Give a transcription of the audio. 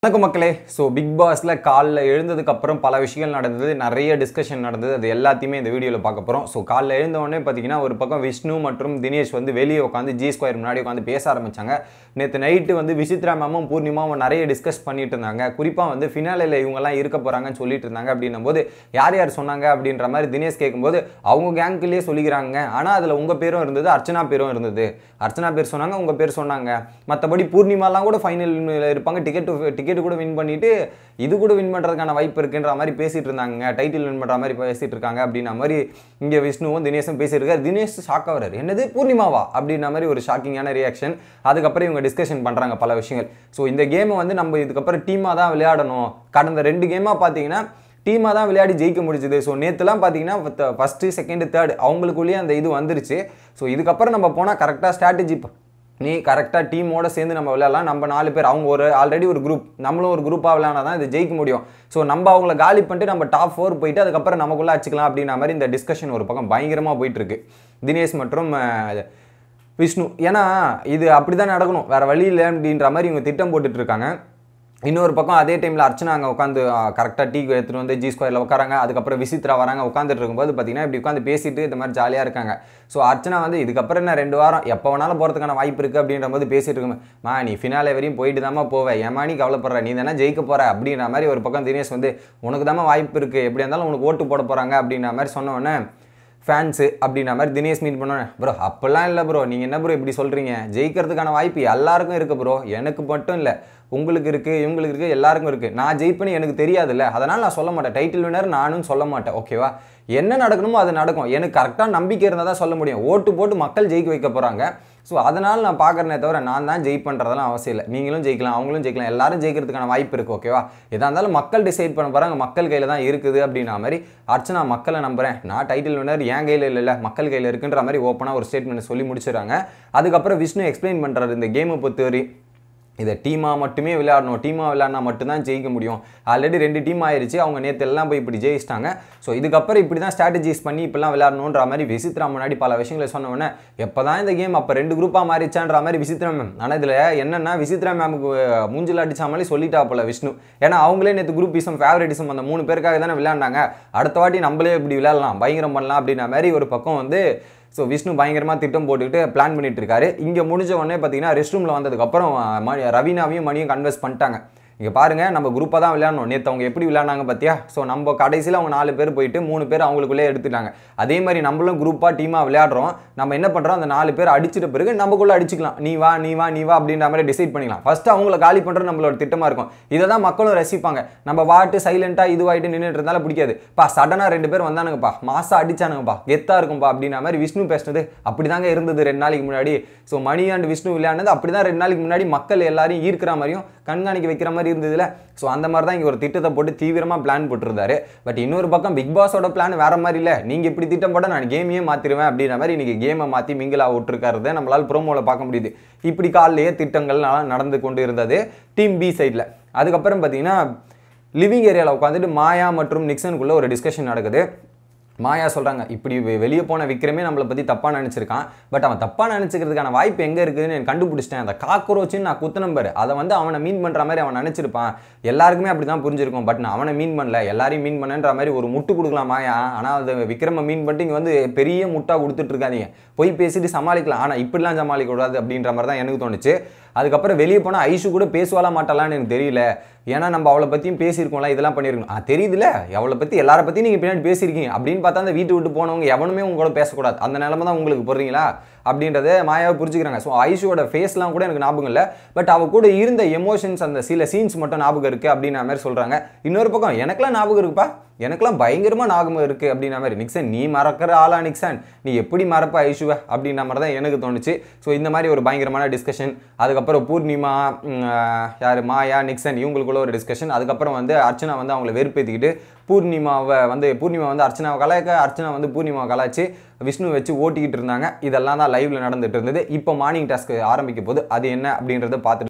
வணக்கம் மக்களே so big பாஸில் காலைல எழுந்ததுக்கு அப்புறம் பல விஷயங்கள் நடந்தது நிறைய டிஸ்கஷன் நடந்தது அது எல்லாத்தையுமே இந்த வீடியோவில் பார்க்க போகிறோம் ஸோ காலைல எழுந்த உடனே பார்த்தீங்கன்னா ஒரு பக்கம் விஷ்ணு மற்றும் தினேஷ் வந்து வெளியே உட்காந்து ஜி ஸ்கொயர் முன்னாடி உட்காந்து பேச ஆரம்பிச்சாங்க நேற்று நைட்டு வந்து விசித்ரா மேமும் பூர்ணிமாவும் நிறைய டிஸ்கஸ் பண்ணிட்டு இருந்தாங்க குறிப்பாக வந்து ஃபினாலில் இவங்கெல்லாம் இருக்க போகிறாங்கன்னு சொல்லிட்டு இருந்தாங்க அப்படின்னும் போது யார் யார் சொன்னாங்க அப்படின்ற மாதிரி தினேஷ் கேட்கும்போது அவங்க கேங்க்குள்ளேயே சொல்லிக்கிறாங்க ஆனால் அதில் உங்கள் பேரும் இருந்தது அர்ச்சனா பேரும் இருந்தது அர்ச்சனா பேர் சொன்னாங்க உங்கள் பேர் சொன்னாங்க மற்றபடி பூர்ணிமாலாம் கூட ஃபைனல் இருப்பாங்க டிக்கெட் டிக்கெட் கூட வின் பண்ணிட்டு இது கூட வின் பண்ணுறதுக்கான வாய்ப்பு இருக்குன்ற மாதிரி பேசிட்டு இருந்தாங்க டைட்டில் வின் பண்ணுற மாதிரி பேசிட்டு இருக்காங்க அப்படின்ற மாதிரி இங்கே விஷ்ணுவும் தினேஷும் பேசியிருக்காரு தினேஷ் ஷாக் ஆகிறார் என்னது பூர்ணிமாவா அப்படின்ற மாதிரி ஒரு ஷாக்கிங்கான ரியாக்ஷன் அதுக்கப்புறம் இவங்க டிஸ்கஷன் பண்ணுறாங்க பல விஷயங்கள் ஸோ இந்த கேமை வந்து நம்ம இதுக்கப்புறம் டீமாக தான் விளையாடணும் கடந்த ரெண்டு கேமாக பார்த்தீங்கன்னா டீமாக தான் விளையாடி ஜெயிக்க முடிஞ்சுது ஸோ நேற்றுலாம் பார்த்தீங்கன்னா ஃபஸ்ட்டு செகண்டு தேர்ட் அவங்களுக்குள்ளேயே அந்த இது வந்துருச்சு ஸோ இதுக்கப்புறம் நம்ம போனால் கரெக்டாக ஸ்ட்ராட்டஜி நீ கரெக்டாக டீமோட சேர்ந்து நம்ம விளையாடலாம் நம்ம நாலு பேர் அவங்க ஒரு ஆல்ரெடி ஒரு குரூப் நம்மளும் ஒரு குரூப்பாக விளையாடினா தான் இது ஜெயிக்க முடியும் ஸோ நம்ம அவங்கள காலி பண்ணிட்டு நம்ம டாப் ஃபோர் போயிட்டு அதுக்கப்புறம் நமக்குள்ளே அடிச்சுக்கலாம் அப்படின்ற மாதிரி இந்த டிஸ்கஷன் ஒரு பக்கம் பயங்கரமாக போயிட்டு இருக்கு தினேஷ் மற்றும் அஹ், விஷ்ணு ஏன்னா இது அப்படி தான் நடக்கணும் வேறு வழி இல்லை அப்படின்ற மாதிரி இவங்க திட்டம் போட்டுட்டு இருக்காங்க இன்னொரு பக்கம் அதே டைமில் அர்ச்சனா அங்கே உட்காந்து கரெக்டாக டீ எடுத்துகிட்டு வந்து ஜி ஸ்கொயரில் உட்காராங்க அதுக்கப்புறம் விசித்ரா வராங்க உட்காந்துட்டு இருக்கும்போது பார்த்தீங்கன்னா இப்படி உட்காந்து பேசிட்டு இந்த மாதிரி ஜாலியாக இருக்காங்க ஸோ அர்ச்சனா வந்து இதுக்கப்புறம் என்ன ரெண்டு வாரம் எப்போ வேணாலும் போகிறதுக்கான வாய்ப்பு இருக்குது அப்படின்ற போது பேசிட்டு இருக்குமே மா நீ ஃபினாலே வரையும் போயிட்டு தாம்மா போவேன் ஏமா நீ கவலைப்படுற நீ தானே ஜெயிக்க போகிற அப்படின்ற மாதிரி ஒரு பக்கம் தினேஷ் வந்து உனக்கு தாம்மா வாய்ப்பு இருக்குது எப்படி இருந்தாலும் உனக்கு ஓட்டு போட போகிறாங்க அப்படின்ற மாதிரி சொன்ன உடனே ஃபேன்ஸு அப்படின்ற மாதிரி தினேஷ் மீட் பண்ணோன்னே ப்ரோ அப்போல்லாம் இல்லை ப்ரோ நீங்கள் என்ன ப்ரோ இப்படி சொல்கிறீங்க ஜெயிக்கிறதுக்கான வாய்ப்பு எல்லாருக்கும் இருக்குது ப்ரோ எனக்கு மட்டும் இல்லை உங்களுக்கு இருக்குது இவங்களுக்கு இருக்குது எல்லாருக்கும் இருக்குது நான் ஜெயிப்பேன்னு எனக்கு தெரியாதுல்ல அதனால் நான் சொல்ல மாட்டேன் டைட்டில் வினர் நானும் சொல்ல மாட்டேன் ஓகேவா என்ன நடக்கணுமோ அது நடக்கும் எனக்கு கரெக்டாக நம்பிக்கை இருந்தால் தான் சொல்ல முடியும் ஓட்டு போட்டு மக்கள் ஜெயிக்க வைக்க போகிறாங்க ஸோ அதனால் நான் பார்க்குறேனே தவிர நான் தான் ஜெயிப்பன்றதெல்லாம் அவசியம் இல்லை நீங்களும் ஜெயிக்கலாம் அவங்களும் ஜெயிக்கலாம் எல்லாரும் ஜெயிக்கிறதுக்கான வாய்ப்பு இருக்குது ஓகேவா எதாக இருந்தாலும் மக்கள் டிசைட் பண்ண போகிறாங்க மக்கள் கையில் தான் இருக்குது அப்படின்ற மாதிரி அர்ச்சனா மக்களை நம்புறேன் நான் டைட்டில் வினர் என் கையில் இல்லை மக்கள் கையில் இருக்குன்ற மாதிரி ஓப்பனாக ஒரு ஸ்டேட்மெண்ட் சொல்லி முடிச்சிடுறாங்க அதுக்கப்புறம் விஷ்ணு எக்ஸ்பிளைன் பண்ணுறாரு இந்த கேமை பொறுத்தவரை இதை டீமாக மட்டுமே விளையாடணும் டீமாக விளையாடினா மட்டும்தான் ஜெயிக்க முடியும் ஆல்ரெடி ரெண்டு டீம் ஆயிருச்சு அவங்க நேற்று எல்லாம் போய் இப்படி ஜெயிச்சிட்டாங்க ஸோ இதுக்கப்புறம் இப்படி தான் ஸ்ட்ராட்டஜிஸ் பண்ணி இப்படிலாம் விளையாடணுன்ற மாதிரி விசித்ரா முன்னாடி பல விஷயங்களை சொன்ன உடனே எப்போ தான் இந்த கேம் அப்போ ரெண்டு குரூப்பாக மாறிச்சான்ற மாதிரி விசித்ரா மேம் ஆனால் இதில் என்னென்னா விசித்ரா மேமுக்கு மூஞ்சில் அடிச்ச மாதிரி சொல்லிட்டா போல விஷ்ணு ஏன்னா அவங்களே நேற்று குரூப்பிசம் ஃபேவரட்டிசம் அந்த மூணு பேருக்காக தானே விளையாண்டாங்க அடுத்த வாட்டி நம்மளே இப்படி விளையாடலாம் பயங்கரம் பண்ணலாம் அப்படின்ற மாதிரி ஒரு பக்கம் வந்து ஸோ விஷ்ணு பயங்கரமாக திட்டம் போட்டுக்கிட்டு பிளான் பண்ணிட்டு இருக்காரு இங்கே முடிஞ்ச உடனே பார்த்தீங்கன்னா ரெஸ்ட் ரூமில் வந்ததுக்கப்புறம் மணி ரவீனாவையும் மணியும் கன்வெர்ஸ் பண்ணிட்டாங்க இங்கே பாருங்கள் நம்ம குரூப்பாக தான் விளையாடணும் நேற்று அவங்க எப்படி விளையாண்டாங்க பார்த்தியா ஸோ நம்ம கடைசியில் அவங்க நாலு பேர் போயிட்டு மூணு பேர் அவங்களுக்குள்ளே எடுத்துட்டாங்க அதே மாதிரி நம்மளும் குரூப்பாக டீமாக விளையாடுறோம் நம்ம என்ன பண்ணுறோம் அந்த நாலு பேர் அடிச்சிட்ட பிறகு நமக்குள்ளே அடிச்சுக்கலாம் நீ வா நீ வா நீ வா அப்படின்ற மாதிரி டிசைட் பண்ணிக்கலாம் ஃபஸ்ட்டு அவங்கள காலி பண்ணுறது நம்மளோட திட்டமாக இருக்கும் இதை தான் மக்களும் ரசிப்பாங்க நம்ம வாட்டு சைலண்ட்டாக இதுவாகிட்டு நின்றுட்டு இருந்தாலும் பிடிக்காது பா சடனாக ரெண்டு பேர் வந்தானுங்கப்பா மாசா அடிச்சானுங்கப்பா கெத்தாக இருக்கும்பா அப்படின்ற மாதிரி விஷ்ணு பேசினது அப்படி தாங்க இருந்தது ரெண்டு நாளைக்கு முன்னாடி ஸோ மணி அண்ட் விஷ்ணு விளையாடினது அப்படி தான் ரெண்டு நாளைக்கு முன்னாடி மக்கள் எல்லாரையும் ஈர்க்கிற மாதிரியும் கண்காணிக்க வைக்கிற மாதிரி இருந்ததுல ஸோ அந்த மாதிரி தான் இங்கே ஒரு திட்டத்தை போட்டு தீவிரமாக பிளான் போட்டிருந்தாரு பட் இன்னொரு பக்கம் பிக் பாஸோட பிளான் வேற மாதிரி இல்லை நீங்கள் இப்படி திட்டம் போட நான் கேமையே மாற்றிடுவேன் அப்படின்ற மாதிரி இன்னைக்கு கேமை மாற்றி மிங்கிலா விட்டுருக்காருத நம்மளால் ப்ரோமோவில் பார்க்க முடியுது இப்படி காலையிலேயே திட்டங்கள் நடந்து கொண்டு இருந்தது டீம் பி சைடில் அதுக்கப்புறம் பார்த்தீங்கன்னா லிவிங் ஏரியாவில் உட்காந்துட்டு மாயா மற்றும் நிக்சனுக்குள்ள ஒரு டிஸ்கஷன் நடக்குது மாயா சொல்கிறாங்க இப்படி வெ- வெளியே போன விக்ரமே நம்மளை பற்றி தப்பாக நினச்சிருக்கான் பட் அவன் தப்பாக நினச்சிக்கிறதுக்கான வாய்ப்பு எங்கே இருக்குதுன்னு நான் கண்டுபிடிச்சிட்டேன் அந்த காக்ரோச்சுன்னு நான் குத்த நம்பர் அதை வந்து அவனை மீன் பண்ணுற மாதிரி அவன் நினச்சிருப்பான் எல்லாருக்குமே அப்படி தான் புரிஞ்சிருக்கும் பட் நான் அவனை மீன் பண்ணல எல்லாரையும் மீன் பண்ணன்ற மாதிரி ஒரு முட்டு கொடுக்கலாம் மாயா ஆனால் அது விக்ரம மீன் பண்ணிட்டு இங்கே வந்து பெரிய முட்டா கொடுத்துட்டு இருக்காதீங்க போய் பேசிட்டு சமாளிக்கலாம் ஆனால் இப்படிலாம் சமாளிக்க கூடாது அப்படின்ற மாதிரி தான் எனக்கு தோணுச்சு அதுக்கப்புறம் வெளியே போனால் ஐஷு கூட பேசுவாளா மாட்டாளான்னு எனக்கு தெரியல ஏன்னா நம்ம அவளை பற்றியும் பேசியிருக்கோம்ல இதெல்லாம் பண்ணியிருக்கோம் ஆ தெரியுதுல அவளை பற்றி எல்லாரை பற்றியும் நீங்கள் பின்னாடி பேசியிருக்கீங்க அப்படின்னு பார்த்தா அந்த வீட்டு விட்டு போனவங்க எவனுமே உங்களோட பேசக்கூடாது அந்த நிலமை தான் உங்களுக்கு போடுறீங்களா அப்படின்றத மாயாவை புரிஞ்சுக்கிறாங்க ஸோ ஐஷுவோட ஃபேஸ்லாம் கூட எனக்கு ஞாபகம் இல்லை பட் அவ கூட இருந்த எமோஷன்ஸ் அந்த சில சீன்ஸ் மட்டும் ஞாபகம் இருக்குது அப்படின்ற மாதிரி சொல்கிறாங்க இன்னொரு பக்கம் எனக்கெல்லாம் ஞாபகம் இருக்குப்பா எனக்கெல்லாம் பயங்கரமாக ஞாபகம் இருக்குது அப்படின்ற மாதிரி நிக்சன் நீ மறக்கிற ஆளா நிக்சன் நீ எப்படி மறப்ப ஐஷுவை அப்படின்ற மாதிரி தான் எனக்கு தோணுச்சு ஸோ இந்த மாதிரி ஒரு பயங்கரமான டிஸ்கஷன் அதுக்கப்புறம் பூர்ணிமா ம், ஆஹ், யார் மாயா நிக்சன் இவங்களுக்குள்ள ஒரு டிஸ்கஷன் அதுக்கப்புறம் வந்து அர்ச்சனா வந்து அவங்கள வெறுப்பேற்றிக்கிட்டு பூர்ணிமாவை வந்து பூர்ணிமா வந்து அர்ச்சனாவை கலாய்க்க அர்ச்சனா வந்து பூர்ணிமாவை கலாய்ச்சி விஷ்ணு வச்சு ஓட்டிக்கிட்டு இருந்தாங்க இதெல்லாம் தான் லைவ்ல நடந்துட்டு இருந்தது இப்போ மார்னிங் டாஸ்க் ஆரம்பிக்க போது அது என்ன அப்படின்றத பார்த்துட்டு